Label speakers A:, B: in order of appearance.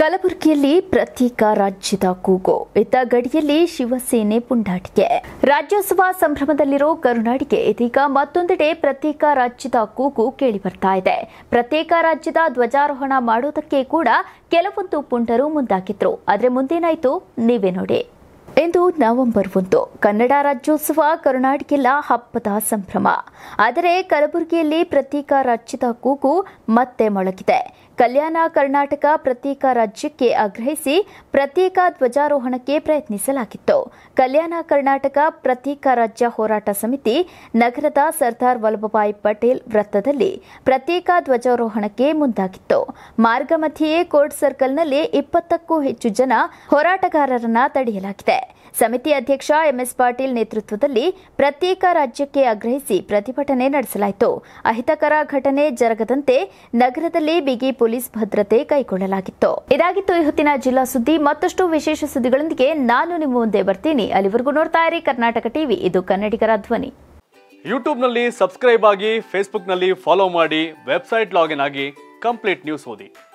A: ಕಲಬುರಗಿಯಲ್ಲಿ ಪ್ರತ್ಯೇಕ ರಾಜ್ಯದ ಕೂಗು ಇತ್ತ ಗಡಿಯಲ್ಲಿ ಶಿವಸೇನೆ ಪುಂಡಾಟಿಕೆ ರಾಜ್ಯೋತ್ಸವ ಸಂಭ್ರಮದಲ್ಲಿರೋ ಕರುನಾಡಿಗೆ ಇದೀಗ ಮತ್ತೊಂದೆಡೆ ಪ್ರತ್ಯೇಕ ರಾಜ್ಯದ ಕೂಗು ಕೇಳಿಬರ್ತಾ ಇದೆ ಪ್ರತ್ಯೇಕ ರಾಜ್ಯದ ಧ್ವಜಾರೋಹಣ ಮಾಡೋದಕ್ಕೆ ಕೂಡ ಕೆಲವೊಂದು ಪುಂಡರು ಮುಂದಾಗಿದ್ರು ಆದ್ರೆ ಮುಂದೇನಾಯ್ತು ನೀವೇ ನೋಡಿ ಇಂದು ನವೆಂಬರ್ ಒಂದು ಕನ್ನಡ ರಾಜ್ಯೋತ್ಸವ ಕರುನಾಡಿಗೆಲ್ಲ ಹಬ್ಬದ ಸಂಭ್ರಮ ಆದರೆ ಕಲಬುರಗಿಯಲ್ಲಿ ಪ್ರತ್ಯೇಕ ರಾಜ್ಯದ ಕೂಗು ಮತ್ತೆ ಮೊಳಗಿದೆ ಕಲ್ಯಾಣ ಕರ್ನಾಟಕ ಪ್ರತ್ಯೇಕ ರಾಜ್ಯಕ್ಕೆ ಆಗ್ರಹಿಸಿ ಪ್ರತ್ಯೇಕ ಧ್ವಜಾರೋಹಣಕ್ಕೆ ಪ್ರಯತ್ನಿಸಲಾಗಿತ್ತು ಕಲ್ಯಾಣ ಕರ್ನಾಟಕ ಪ್ರತ್ಯೇಕ ರಾಜ್ಯ ಹೋರಾಟ ಸಮಿತಿ ನಗರದ ಸರ್ದಾರ್ ವಲ್ಲಭಭಾಯಿ ಪಟೇಲ್ ವೃತ್ತದಲ್ಲಿ ಪ್ರತ್ಯೇಕ ಧ್ವಜಾರೋಹಣಕ್ಕೆ ಮುಂದಾಗಿತ್ತು ಮಾರ್ಗ ಮಧ್ಯೆಯೇ ಕೋರ್ಟ್ ಸರ್ಕಲ್ನಲ್ಲಿ ಇಪ್ಪತ್ತಕ್ಕೂ ಹೆಚ್ಚು ಜನ ಹೋರಾಟಗಾರರನ್ನ ತಡೆಯಲಾಗಿದೆ ಸಮಿತಿ ಅಧ್ಯಕ್ಷ ಎಂಎಸ್ ಪಾಟೀಲ್ ನೇತೃತ್ವದಲ್ಲಿ ಪ್ರತ್ಯೇಕ ರಾಜ್ಯಕ್ಕೆ ಆಗ್ರಹಿಸಿ ಪ್ರತಿಭಟನೆ ನಡೆಸಲಾಯಿತು ಅಹಿತಕರ ಘಟನೆ ಜರಗದಂತೆ ನಗರದಲ್ಲಿ ಬಿಗಿ ಪೊಲೀಸ್ ಭದ್ರತೆ ಕೈಗೊಳ್ಳಲಾಗಿತ್ತು ಇದಾಗಿತ್ತು ಈ ಹೊತ್ತಿನ ಜಿಲ್ಲಾ ಸುದ್ದಿ ಮತ್ತಷ್ಟು ವಿಶೇಷ ಸುದ್ದಿಗಳೊಂದಿಗೆ ನಾನು ನಿಮ್ಮ ಮುಂದೆ ಬರ್ತೀನಿ ಅಲ್ಲಿವರೆಗೂ ನೋಡ್ತಾ ಇರಿ ಕರ್ನಾಟಕ ಟಿವಿ ಇದು ಕನ್ನಡಿಗರ ಧ್ವನಿ
B: ಯೂಟ್ಯೂಬ್ನಲ್ಲಿ ಸಬ್ಸ್ಕ್ರೈಬ್ ಆಗಿ ಫೇಸ್ಬುಕ್ನಲ್ಲಿ ಫಾಲೋ ಮಾಡಿ ವೆಬ್ಸೈಟ್ ಲಾಗಿನ್ ಆಗಿ ಕಂಪ್ಲೀಟ್ ನ್ಯೂಸ್ ಓದಿ